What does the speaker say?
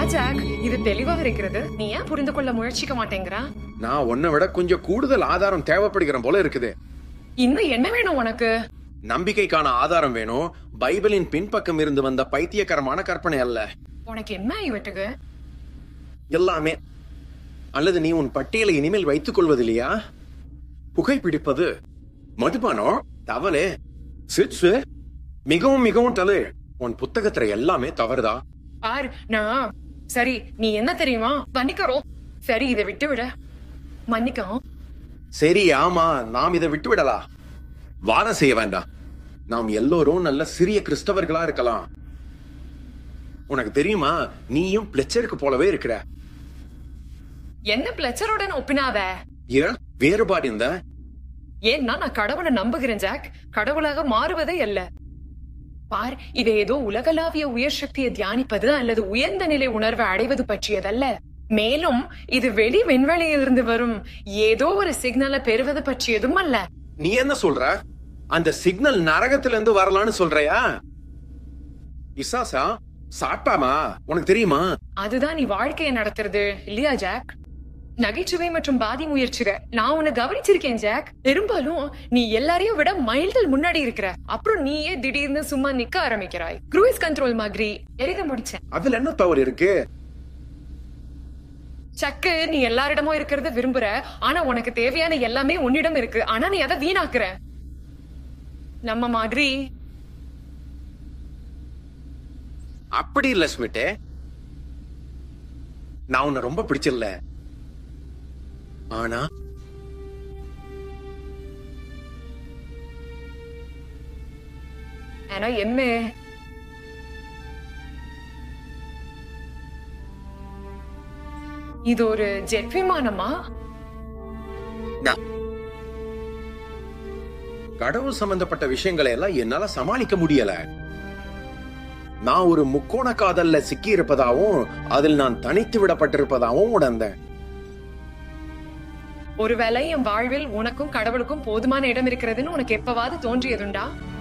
jack இது தெளிவா இருக்கிறது நீ ஏன் புரிந்து கொள்ள முயற்சிக்க மாட்டேங்கிற நான் உன்னை விட கொஞ்சம் கூடுதல் ஆதாரம் தேவைப்படுகிற போல இருக்குது இன்னும் என்ன வேணும் உனக்கு நம்பிக்கைக்கான ஆதாரம் வேணும் பைபிளின் பின்பக்கம் இருந்து வந்த பைத்தியகரமான கற்பனை அல்ல உனக்கு என்ன ஆகிவிட்டுக்கு எல்லாமே அல்லது நீ உன் பட்டியலை இனிமேல் வைத்துக் கொள்வதில்லையா புகைப்பிடிப்பது மதுபானம் தவளே சிட்ஸ் மிகவும் மிகவும் தவறு உன் புத்தகத்துல எல்லாமே தவறுதா பார் நான் சரி நீ என்ன தெரியுமா மன்னிக்கிறோம் சரி இதை விட்டு விட மன்னிக்கவும் சரி ஆமா நாம் இதை விட்டு விடலா வாதம் செய்ய வேண்டாம் நாம் எல்லோரும் நல்ல சிறிய கிறிஸ்தவர்களா இருக்கலாம் உனக்கு தெரியுமா நீயும் பிளச்சருக்கு போலவே இருக்கிற என்ன பிளச்சருடன் ஒப்பினாத ஏன் வேறுபாடு இந்த ஏன்னா நான் கடவுளை நம்புகிறேன் ஜாக் கடவுளாக மாறுவதே அல்ல பார் இது ஏதோ உலகளாவிய உயர் சக்தியை தியானிப்பது அல்லது உயர்ந்த நிலை உணர்வை அடைவது பற்றியதல்ல மேலும் இது வெளி விண்வெளியிலிருந்து வரும் ஏதோ ஒரு சிக்னலை பெறுவது பற்றியதும் அல்ல நீ என்ன சொல்ற அந்த சிக்னல் நரகத்துல இருந்து வரலான்னு சொல்றியா இசாசா சாப்பாமா உனக்கு தெரியுமா அதுதான் நீ வாழ்க்கையை நடத்துறது இல்லையா ஜாக் நகைச்சுவை மற்றும் பாதி முயற்சிக நான் உன்னை கவனிச்சிருக்கேன் ஜாக் பெரும்பாலும் நீ எல்லாரையும் விட மைல்கள் முன்னாடி இருக்கிற அப்புறம் நீயே திடீர்னு சும்மா நிக்க ஆரம்பிக்கிறாய் க்ரூயிஸ் கண்ட்ரோல் மாதிரி எழுத முடிச்சேன் அதுல என்ன தவறு இருக்கு சக்கு நீ எல்லாரிடமும் இருக்கிறத விரும்புற ஆனா உனக்கு தேவையான எல்லாமே உன்னிடம் இருக்கு ஆனா நீ அதை வீணாக்குற நம்ம மாதிரி அப்படி இல்ல ஸ்மிட்டே நான் உன்னை ரொம்ப பிடிச்சிடல ஆனா ஆனா என்ன இது ஒரு ஜெட் விமானமா நான் கடவுள் சம்பந்தப்பட்ட விஷயங்களை எல்லாம் என்னால சமாளிக்க முடியல நான் ஒரு முக்கோண காதல்ல சிக்கி இருப்பதாவும் அதில் நான் தனித்து விடப்பட்டிருப்பதாவும் உணர்ந்தேன் ஒருவேளை என் வாழ்வில் உனக்கும் கடவுளுக்கும் போதுமான இடம் இருக்கிறதுன்னு உனக்கு எப்பவாவது தோன்றியதுண்டா